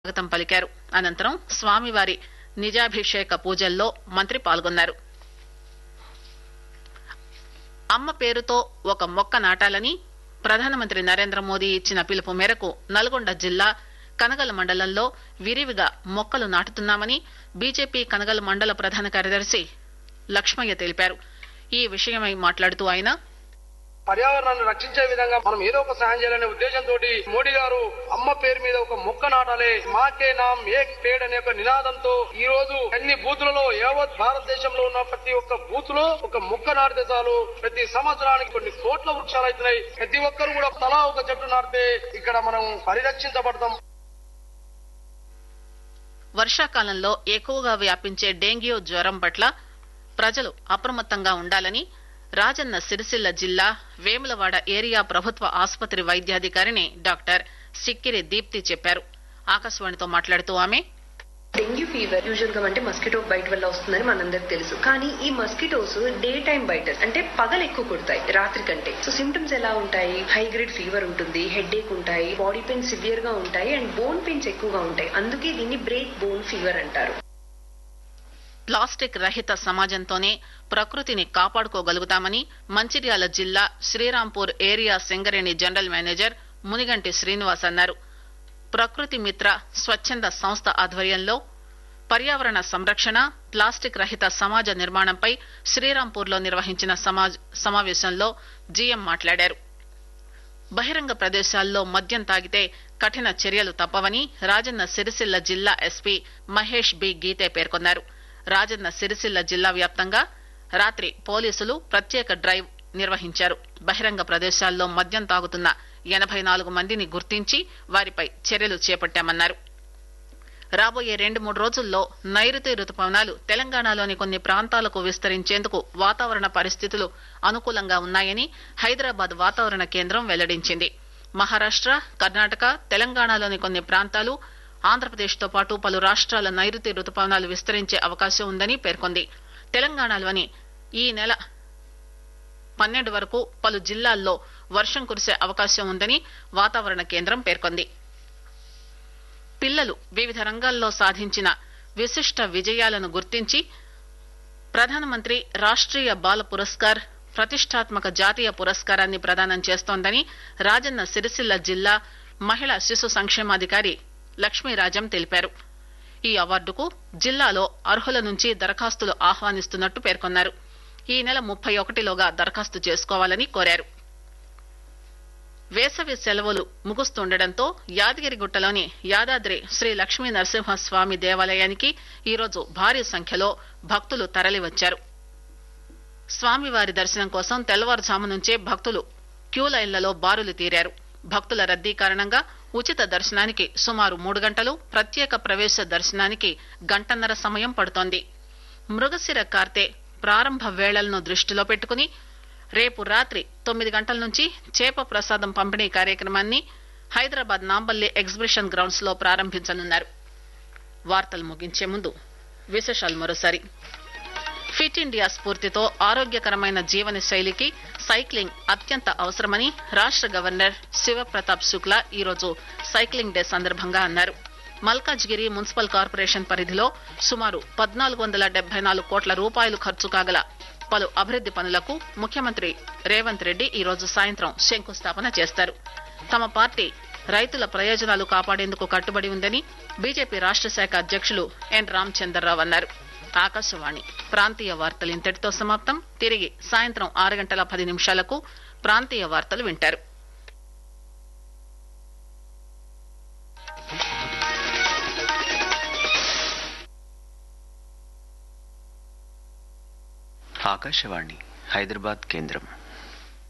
స్వాగతం పలికారు అనంతరం స్వామివారి నిజాభిషేక పూజల్లో మంత్రి పాల్గొన్నారు అమ్మ పేరుతో ఒక మొక్క నాటాలని ప్రధానమంత్రి నరేంద్ర మోదీ ఇచ్చిన పిలుపు మేరకు నల్గొండ జిల్లా కనగల మండలంలో విరివిగా మొక్కలు నాటుతున్నామని బీజేపీ కనగల మండల ప్రధాన కార్యదర్శి లక్ష్మయ్య తెలిపారు ఈ విషయమై మాట్లాడుతూ ఆయన పర్యావరణాన్ని రక్షించే విధంగా మనం ఏదో ఒక సహాయం చేయాలనే ఉద్దేశంతో మోడీ గారు అమ్మ పేరు మీద ఒక మొక్క నాటాలి మాకే నామ్ ఏక్ పేడ్ అనే ఒక నినాదంతో ఈ రోజు అన్ని బూతులలో యావత్ భారతదేశంలో ఉన్న ప్రతి ఒక్క బూత్ లో ఒక మొక్క నాటితే చాలు ప్రతి సంవత్సరానికి కొన్ని కోట్ల వృక్షాలు అవుతున్నాయి ప్రతి ఒక్కరు కూడా తలా ఒక చెట్టు నాటితే ఇక్కడ మనం పరిరక్షించబడతాం వర్షాకాలంలో ఎక్కువగా వ్యాపించే డెంగ్యూ జ్వరం పట్ల ప్రజలు అప్రమత్తంగా ఉండాలని రాజన్న సిరిసిల్ల జిల్లా వేములవాడ ఏరియా ప్రభుత్వ ఆసుపత్రి వైద్యాధికారిని డాక్టర్ సిక్కిరి దీప్తి చెప్పారు ఆకాశవాణితో మాట్లాడుతూ ఆమె డెంగ్యూ ఫీవర్ యూజువల్ గా అంటే మస్కిటో బైట్ వల్ల వస్తుందని మనందరికి తెలుసు కానీ ఈ మస్కిటోస్ డే టైం బైటర్స్ అంటే పగలు ఎక్కువ కుడతాయి రాత్రి కంటే సో సిమ్టమ్స్ ఎలా ఉంటాయి హై గ్రేడ్ ఫీవర్ ఉంటుంది హెడ్ ఏక్ ఉంటాయి బాడీ పెయిన్ సివియర్ గా ఉంటాయి అండ్ బోన్ పెయిన్స్ ఎక్కువగా ఉంటాయి అందుకే దీన్ని బ్రేక్ బోన్ ఫీవర్ అంటారు ప్లాస్టిక్ రహిత సమాజంతోనే ప్రకృతిని కాపాడుకోగలుగుతామని మంచిర్యాల జిల్లా Srirampur area Singareni general manager Munigunti Srinivas అన్నారు ప్రకృతి మిత్ర స్వచ్ఛంద సంస్థ ఆధ్వర్యంలో పర్యావరణ సంరక్షణ ప్లాస్టిక్ రహిత సమాజ నిర్మాణంపై శ్రీరాంపూర్లో నిర్వహించిన సమాజ్ సమావేశంలో జీఎం మాట్లాడారు బహిరంగ ప్రదేశాల్లో మద్యం తాగితే కఠిన చర్యలు తప్పవని రాజన్న సిరిసిల్ల జిల్లా ఎస్పీ మహేష్ బి గీతే పేర్కొన్నారు రాజన్న సిరిసిల్ల జిల్లా వ్యాప్తంగా రాత్రి పోలీసులు ప్రత్యేక డ్రైవ్ నిర్వహించారు బహిరంగ ప్రదేశాల్లో మద్యం తాగుతున్న ఎనభై నాలుగు మందిని గుర్తించి వారిపై చర్యలు చేపట్టామన్నారు రాబోయే రెండు మూడు రోజుల్లో నైరుతి రుతుపవనాలు తెలంగాణలోని కొన్ని ప్రాంతాలకు విస్తరించేందుకు వాతావరణ పరిస్థితులు అనుకూలంగా ఉన్నాయని హైదరాబాద్ వాతావరణ కేంద్రం వెల్లడించింది మహారాష్ట కర్ణాటక తెలంగాణలోని కొన్ని ప్రాంతాలు ఆంధ్రప్రదేశ్ తో పాటు పలు రాష్ట్రాల నైరుతి రుతుపవనాలు విస్తరించే అవకాశం ఉందని పేర్కొంది తెలంగాణలోని ఈ నెల పన్నెండు వరకు పలు జిల్లాల్లో వర్షం కురిసే అవకాశం ఉందని వాతావరణ కేంద్రం పేర్కొంది పిల్లలు వివిధ రంగాల్లో సాధించిన విశిష్ట విజయాలను గుర్తించి ప్రధానమంత్రి రాష్ట్రీయ బాల పురస్కార్ ప్రతిష్టాత్మక జాతీయ పురస్కారాన్ని ప్రదానం చేస్తోందని రాజన్న సిరిసిల్ల జిల్లా మహిళా శిశు సంక్షేమాధికారి లక్ష్మీరాజం తెలిపారు ఈ అవార్డుకు జిల్లాలో అర్హుల నుంచి దరఖాస్తులు ఆహ్వానిస్తున్నట్టు పేర్కొన్నారు ఈ నెల ముప్పై ఒకటిలోగా దరఖాస్తు చేసుకోవాలని కోరారు వేసవి సెలవులు ముగుస్తుండటంతో యాదగిరిగుట్టలోని యాదాద్రి శ్రీ లక్ష్మీ నరసింహస్వామి దేవాలయానికి ఈరోజు భారీ సంఖ్యలో భక్తులు తరలివచ్చారు స్వామివారి దర్శనం కోసం తెల్లవారుజాము నుంచే భక్తులు క్యూ లైన్లలో బారులు తీరారు భక్తుల రద్దీ కారణంగా ఉచిత దర్శనానికి సుమారు మూడు గంటలు ప్రత్యేక ప్రవేశ దర్శనానికి గంటన్నర సమయం పడుతోంది మృగశిర కార్తె ప్రారంభ వేళలను దృష్టిలో పెట్టుకుని రేపు రాత్రి తొమ్మిది గంటల నుంచి చేప ప్రసాదం పంపిణీ కార్యక్రమాన్ని హైదరాబాద్ నాంబల్లి ఎగ్జిబిషన్ గ్రౌండ్స్ లో ప్రారంభించనున్నారు వార్తలు ముగించే ముందు విశేషాలు మరోసారి ఫిట్ ఇండియా స్ఫూర్తితో ఆరోగ్యకరమైన జీవన శైలికి సైక్లింగ్ అత్యంత అవసరమని రాష్ట గవర్నర్ శివప్రతాప్ శుక్లా ఈరోజు సైక్లింగ్ డే సందర్భంగా అన్నారు మల్కాజ్గిరి మున్సిపల్ కార్పొరేషన్ పరిధిలో సుమారు పద్నాలుగు వందల డెబ్బై నాలుగు కోట్ల రూపాయలు ఖర్చు కాగల పలు అభివృద్ది పనులకు ముఖ్యమంత్రి రేవంత్ రెడ్డి ఈరోజు సాయంత్రం శంకుస్థాపన చేస్తారు తమ పార్టీ రైతుల ప్రయోజనాలు కాపాడేందుకు కట్టుబడి ఉందని బీజేపీ రాష్ట శాఖ అధ్యక్షులు ఎన్ రామచంద్రరావు అన్నారు ఆకాశవాణి ప్రాంతీయ వార్తలు ఇంతటితో సమాప్తం తిరిగి సాయంత్రం ఆరు గంటల పది నిమిషాలకు ప్రాంతీయ వార్తలు వింటారు ఆకాశవాణి హైదరాబాద్ కేంద్రం